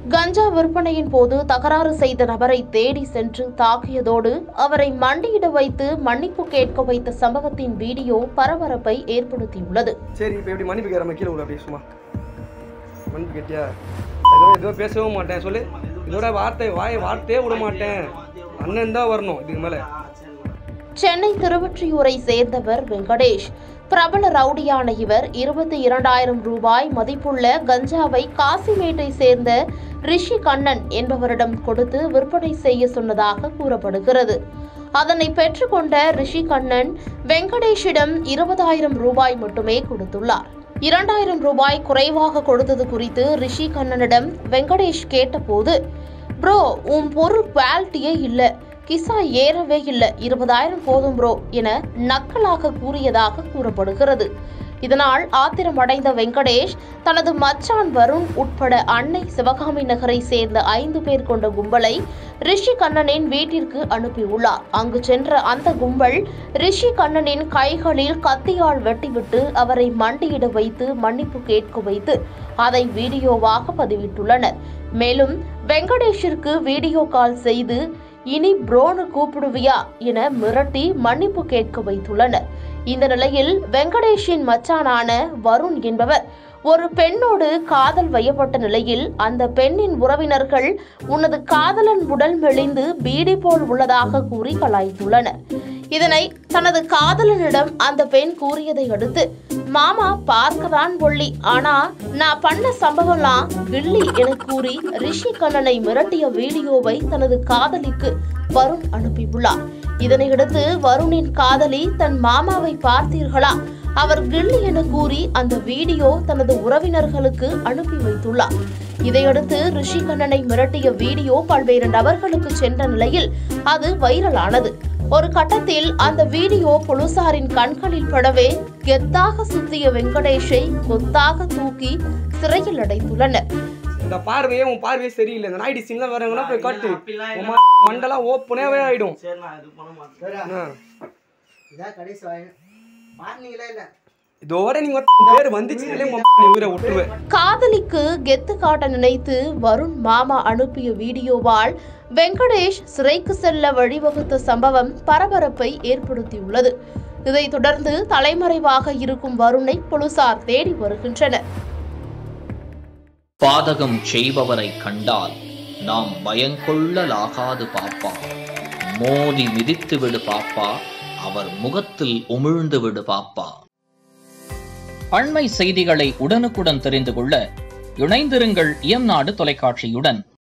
கஞ்சா விற்பனையின் போது தகராறு செய்த நபரை தேடி சென்று தாக்கியதோடு அவரை மண்டியிட வைத்து மன்னிப்பு கேட்க வைத்த சம்பவத்தின் வீடியோ பரபரப்பை ஏற்படுத்தியுள்ளது சரி இப்போ எப்படி மன்னிப்பு கேட்குற கீழே விட அப்படியே சும்மா மன்னிப்பு கேட்டியா ஏதோ ஏதோ பேசவும் மாட்டேன் சொல்லு இதோட வார்த்தை வாய் வார்த்தையே விட மாட்டேன் அண்ணன் தான் வரணும் இதுக்கு மேலே சென்னை திருவொற்றியூரை சேர்ந்தவர் வெங்கடேஷ் பிரபல ரவுடியான இவர் இருபத்தி இரண்டாயிரம் ரூபாய் மதிப்புள்ள கஞ்சாவை காசிமேட்டை சேர்ந்த ரிஷி கண்ணன் என்பவரிடம் கொடுத்து விற்பனை செய்ய சொன்னதாக கூறப்படுகிறது அதனை பெற்றுக்கொண்ட ரிஷி கண்ணன் வெங்கடேஷிடம் இருபதாயிரம் ரூபாய் மட்டுமே கொடுத்துள்ளார் இரண்டாயிரம் ரூபாய் குறைவாக கொடுத்தது குறித்து ரிஷி கண்ணனிடம் வெங்கடேஷ் கேட்டபோது ப்ரோ உன் பொருள் குவாலிட்டியே இல்லை கிசா ஏறவே இல்லை இருபதாயிரம் போதும் ப்ரோ என நக்கலாக கூறியதாக கூறப்படுகிறது இதனால் ஆத்திரமடைந்த வெங்கடேஷ் தனது மச்சான் வருண் உட்பட அன்னை சிவகாமி நகரை சேர்ந்த ஐந்து பேர் கொண்ட கும்பலை ரிஷி கண்ணனின் வீட்டிற்கு அனுப்பியுள்ளார் அங்கு சென்ற அந்த கும்பல் ரிஷி கண்ணனின் கைகளில் கத்தியால் வெட்டிவிட்டு அவரை மண்டியிட வைத்து மன்னிப்பு கேட்க வைத்து அதை வீடியோவாக பதிவிட்டுள்ளனர் மேலும் வெங்கடேஷிற்கு வீடியோ கால் செய்து இனி ப்ரோனு கூப்பிடுவியா என மிரட்டி மன்னிப்பு கேட்க வைத்துள்ளனர் இந்த நிலையில் வெங்கடேஷின் மச்சானான வருண் என்பவர் ஒரு பெண்ணோடு காதல் வயப்பட்ட நிலையில் அந்த பெண்ணின் உறவினர்கள் உனது காதலன் உடல் மெலிந்து பீடி போல் உள்ளதாக கூறி கலாய்த்துள்ளனர் இதனை தனது காதலனிடம் அந்த பெண் கூறியதை அடுத்து மாமா பார்க்கதான் ஒல்லி ஆனா நான் பண்ண சம்பவம்லாம் கில்லி என கூறி ரிஷி கண்ணனை மிரட்டிய வீடியோவை தனது காதலிக்கு வருண் அனுப்பியுள்ளார் இதனையடுத்து வருணின் காதலி தன் மாமாவை பார்த்தீர்களா அவர் கில்லி என கூறி அந்த வீடியோ தனது உறவினர்களுக்கு அனுப்பி வைத்துள்ளார் இதையடுத்து ரிஷி கண்ணனை மிரட்டிய வீடியோ பல்வேறு நபர்களுக்கு சென்ற நிலையில் அது வைரலானது ஒரு கட்டத்தில் அந்த வீடியோ போலீசாரின் கண்களில் படவே கெத்தாக சுத்திய வெங்கடேஷை கொத்தாக தூக்கி சிறையில் அடைத்துள்ளனர் இந்த பார்வையே உன் பார்வையே சரியில்லை இந்த நாய்டி சின்ன வரவங்கன்னா போய் காட்டு உன் ம- மண்டலம் ஓப்பனேவே ஆயிடும் சரி நான் இது பண்ண மாட்டேன் ஆ. இதான் கடைசி வாய் மாட்டினீங்களா இல்லை இதோட நீங்க பேர் வந்துச்சுனாலே உன் நீ உயிரை விட்டுருவேன் காதலிக்கு கெத்து காட்ட நினைத்து வருண் மாமா அனுப்பிய வீடியோவால் வெங்கடேஷ் சிறைக்கு செல்ல வழிவகுத்த சம்பவம் பரபரப்பை ஏற்படுத்தியுள்ளது இதைத் தொடர்ந்து தலைமறைவாக இருக்கும் வருணை போலீசார் தேடி வருகின்றனர் பாதகம் செய்பவரை கண்டால் நாம் பயங்கொள்ளலாகாது பாப்பா மோதி மிதித்து விடு பாப்பா அவர் முகத்தில் உமிழ்ந்து விடு பாப்பா அண்மை செய்திகளை உடனுக்குடன் தெரிந்து கொள்ள இணைந்திருங்கள் இயம்நாடு தொலைக்காட்சியுடன்